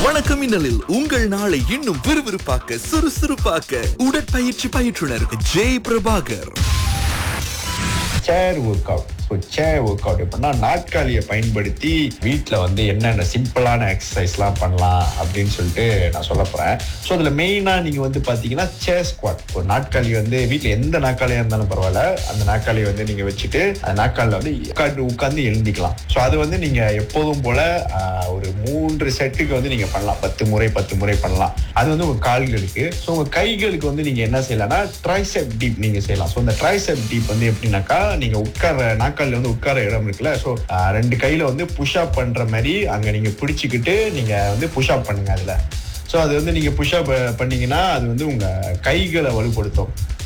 வணக்கம் இன்னலில் உங்கள் நாளை இன்னும் விறுவிறுப்பாக்க சுறுசுறுப்பாக்க உடற்பயிற்சி பயிற்றுனர் Jai Prabhakar chair work out so chair work out எப்படின்னா நாட்காலியை பயன்படுத்தி வீட்டில் வந்து என்னென்ன சிம்பிளான எக்ஸசைஸ்லாம் பண்ணலாம் அப்படின்னு சொல்லிட்டு நான் சொல்ல போகிறேன் ஸோ அதில் மெயினாக நீங்கள் வந்து பார்த்தீங்கன்னா சேர் ஸ்குவாட் ஒரு நாட்காலி வந்து வீட்டில் எந்த நாட்காலியாக இருந்தாலும் பரவாயில்ல அந்த நாட்காலியை வந்து நீங்கள் வச்சுட்டு அந்த நாட்காலில் வந்து உட்காந்து உட்காந்து எழுந்திக்கலாம் ஸோ அது வந்து நீங்கள் எப்போதும் போல் ஒரு மூன்று செட்டுக்கு வந்து நீங்கள் பண்ணலாம் பத்து முறை பத்து முறை பண்ணலாம் அது வந்து உங்கள் கால்களுக்கு ஸோ உங்கள் கைகளுக்கு வந்து நீங்கள் என்ன செய்யலாம்னா ட்ரைசெப் டீப் நீங்கள் செய்யலாம் ஸோ இந்த ட்ரைசெப் டீப் வந்து எப்படின்னாக்கா நீங்கள் உட்கார நாட்காலில் வந்து உட்கார இடம் இருக்குல்ல ஸோ ரெண்டு கையில் வந்து புஷ்அப் பண்ணுற மாதிரி அங்கே நீங்கள் பிடிச்சிக்கிட்டு நீங்கள் வந்து புஷ்அப் பண்ணுங்க அதில் ஸோ அது வந்து நீங்கள் புஷ்அப் பண்ணீங்கன்னா அது வந்து உங்கள் கைகளை வலுப்படுத்தும்